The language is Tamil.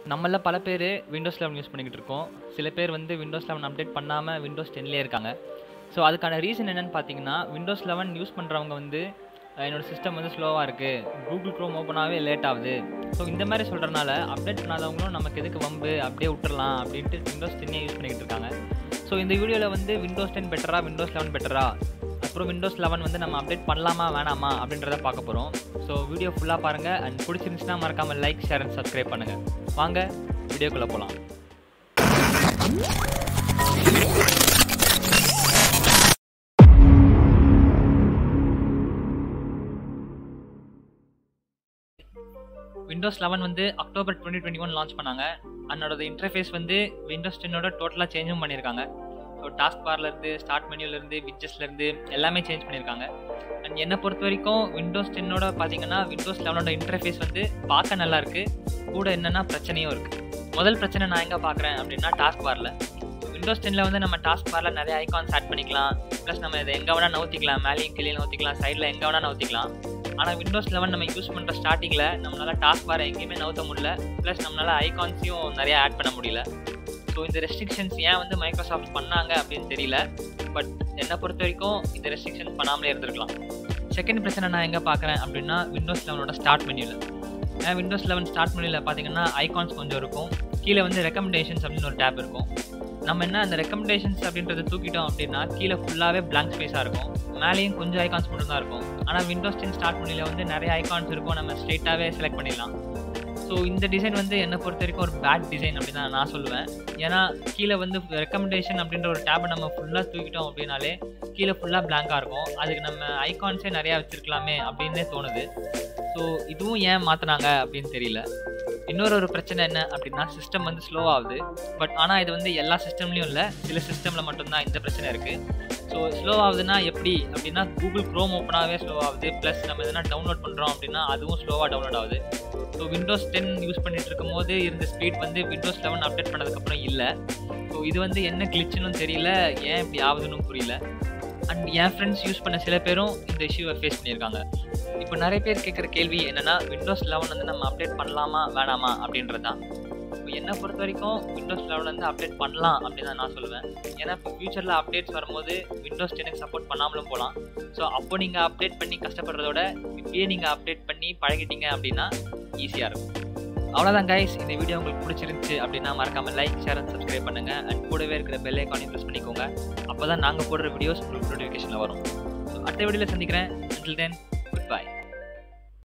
நம்மள பல பேர் விண்டோஸ் லெவன் யூஸ் பண்ணிக்கிட்டு இருக்கோம் சில பேர் வந்து விண்டோஸ் லெவன் அப்டேட் பண்ணாமல் விண்டோஸ் டென்லேயே இருக்காங்க ஸோ அதுக்கான ரீசன் என்னென்னு பார்த்தீங்கன்னா விண்டோஸ் லெவன் யூஸ் பண்ணுறவங்க வந்து அஹ், என்னோட சிஸ்டம் வந்து ஸ்லோவாக இருக்குது கூகுள் க்ரோம் ஓப்பன் ஆகவே லேட் ஆகுது ஸோ இந்த மாதிரி சொல்கிறனால அப்டேட் பண்ணாதவங்களும் நமக்கு எதுக்கு வம்பு அப்படியே விட்டுறலாம் அப்படின்ட்டு விண்டோஸ் டென்னே யூஸ் பண்ணிக்கிட்டு இருக்காங்க ஸோ இந்த வீடியோவில் வந்து விண்டோஸ் டென் பெட்டரா விண்டோஸ் லெவன் பெட்டரா அப்புறம் விண்டோஸ் லெவன் வந்து நம்ம அப்டேட் பண்ணலாமா வேணாமா அப்படின்றத பார்க்க போகிறோம் ஸோ வீடியோ ஃபுல்லாக பாருங்கள் அண்ட் பிடிச்சிருந்துச்சுன்னா மறக்காமல் லைக் ஷேர் அண்ட் சப்ஸ்கிரைப் பண்ணுங்கள் வாங்க வீடியோக்குள்ளே போகலாம் விண்டோஸ் லெவன் வந்து October twenty twenty one launch பண்ணாங்க அதனோட இன்டர்ஃபேஸ் வந்து விண்டோஸ் டென்னோட டோட்டலாக சேஞ்சும் பண்ணியிருக்காங்க ஸோ டாஸ்க் பார்லேருந்து ஸ்டார்ட் மெனுலேருந்து விட்ஜஸ்லேருந்து எல்லாமே சேஞ்ச் பண்ணியிருக்காங்க அண்ட் என்னை பொறுத்த வரைக்கும் விண்டோஸ் டென்னோட பார்த்தீங்கன்னா விண்டோஸ் லெவனோட இன்டர்ஃபேஸ் வந்து பார்க்க நல்லா இருக்கு கூட என்னென்னா பிரச்சனையும் இருக்குது முதல் பிரச்சனை நான் எங்கே பார்க்குறேன் அப்படின்னா டாஸ்க் பாரில் விண்டோஸ் டென்னில் வந்து நம்ம டாஸ்க் பாரில் நிறைய ஐகான்ஸ் ஆட் பண்ணிக்கலாம் ப்ளஸ் நம்ம இதை எங்கே வேணால் நவுத்திக்கலாம் மேலேயும் கீழே நவுத்திக்கலாம் சைடில் எங்கே வேணால் நவுத்திக்கலாம் ஆனால் விண்டோஸ் லெவன் நம்ம யூஸ் பண்ணுற ஸ்டார்டிங்கில் நம்மளால் டாஸ்க் பாரை எங்கேயுமே நவுத்த முடியல ப்ளஸ் நம்மளால் ஐகான்ஸையும் நிறைய ஆட் பண்ண முடியல ஸோ இந்த ரெஸ்ட்ரிக்ஷன்ஸ் ஏன் வந்து மைக்ரோசாஃப்ட் பண்ணாங்க அப்படின்னு தெரியல பட் என்னை பொறுத்த வரைக்கும் இந்த ரெஸ்ட்ரிக்ஷன்ஸ் பண்ணாமலே இருந்திருக்கலாம் செகண்ட் பிரச்சனை நான் எங்கே பார்க்குறேன் அப்படின்னா விண்டோஸ் லெவனோட ஸ்டார்ட் மெனுவில் ஏன்னா விண்டோஸ் லெவன் ஸ்டார்ட் மெனுவில் பார்த்தீங்கன்னா ஐகான்ஸ் கொஞ்சம் இருக்கும் கீழே வந்து ரெக்கமெண்டேஷன்ஸ் அப்படின்னு ஒரு டேப் இருக்கும் நம்ம என்ன அந்த ரெக்கமெண்டேஷன்ஸ் அப்படின்றத தூக்கிட்டோம் அப்படின்னா கீழே ஃபுல்லாகவே blank ஸ்பேஸாக இருக்கும் மேலேயும் கொஞ்சம் ஐகான்ஸ் மட்டும் தான் இருக்கும் ஆனால் விண்டோஸ் டென் ஸ்டார்ட் மெனுவில் வந்து நிறைய ஐகான்ஸ் இருக்கும் நம்ம ஸ்ட்ரெயிட்டாகவே செலக்ட் பண்ணிடலாம் ஸோ இந்த டிசைன் வந்து என்னை பொறுத்த வரைக்கும் ஒரு பேட் டிசைன் அப்படின்னு தான் நான் சொல்லுவேன் ஏன்னா கீழே வந்து ரெக்கமெண்டேஷன் அப்படின்ற ஒரு டேபை நம்ம ஃபுல்லாக தூக்கிட்டோம் அப்படின்னாலே கீழே ஃபுல்லாக பிளாங்காக இருக்கும் அதுக்கு நம்ம ஐகான்ஸே நிறையா வச்சுருக்கலாமே அப்படின்னே தோணுது ஸோ இதுவும் ஏன் மாற்றினாங்க அப்படின்னு தெரியல இன்னொரு ஒரு பிரச்சனை என்ன அப்படின்னா சிஸ்டம் வந்து ஸ்லோ ஆகுது பட் ஆனால் இது வந்து எல்லா சிஸ்டம்லேயும் இல்லை சில சிஸ்டமில் மட்டும்தான் இந்த பிரச்சனை இருக்குது ஸோ ஸ்லோ ஆகுதுன்னா எப்படி அப்படின்னா கூகுள் க்ரோம் ஓப்பனாகவே ஸ்லோ ஆகுது ப்ளஸ் நம்ம எதனா டவுன்லோட் பண்ணுறோம் அப்படின்னா அதுவும் ஸ்லோவாக டவுன்லோட் ஆகுது ஸோ விண்டோஸ் டென் யூஸ் பண்ணிட்டு இருக்கும் போது இருந்த ஸ்பீட் வந்து விண்டோஸ் லெவன் அப்டேட் பண்ணதுக்கப்புறம் இல்லை ஸோ இது வந்து என்ன கிளிச்சுன்னு தெரியல ஏன் இப்படி ஆகுதுன்னு புரியல அண்ட் என் ஃப்ரெண்ட்ஸ் யூஸ் பண்ண சில பேரும் இந்த இஷ்யூவை ஃபேஸ் பண்ணியிருக்காங்க இப்போ நிறைய பேர் கேட்குற கேள்வி என்னென்னா விண்டோஸ் லெவன் வந்து நம்ம அப்டேட் பண்ணலாமா வேணாமா அப்படின்றது தான் இப்போ என்னை பொறுத்த வரைக்கும் விண்டோஸ் லெவன் வந்து அப்டேட் பண்ணலாம் அப்படின்னு தான் நான் சொல்லுவேன் ஏன்னா இப்போ ஃபியூச்சரில் அப்டேட்ஸ் வரும்போது விண்டோஸ் டெனுக்கு சப்போர்ட் பண்ணாமலும் போகலாம் ஸோ அப்போ நீங்கள் அப்டேட் பண்ணி கஷ்டப்படுறதோட இப்பயே நீங்கள் அப்டேட் பண்ணி பழகிட்டீங்க அப்படின்னா ஈஸியாக இருக்கும் அவ்வளோதான் கைஸ் இந்த வீடியோ உங்களுக்கு பிடிச்சிருந்துச்சு அப்படின்னா மறக்காமல் லைக் ஷேர் அண்ட் சப்ஸ்கிரைப் பண்ணுங்கள் அண்ட் கூடவே இருக்கிற பெல் ஐக்கானையும் ப்ரெஸ் பண்ணிக்கோங்க அப்போ தான் நாங்கள் போடுற வீடியோஸ் உங்களுக்கு நோட்டிஃபிகேஷனில் வரும் ஸோ அடுத்த வீடியோவில் சந்திக்கிறேன் until then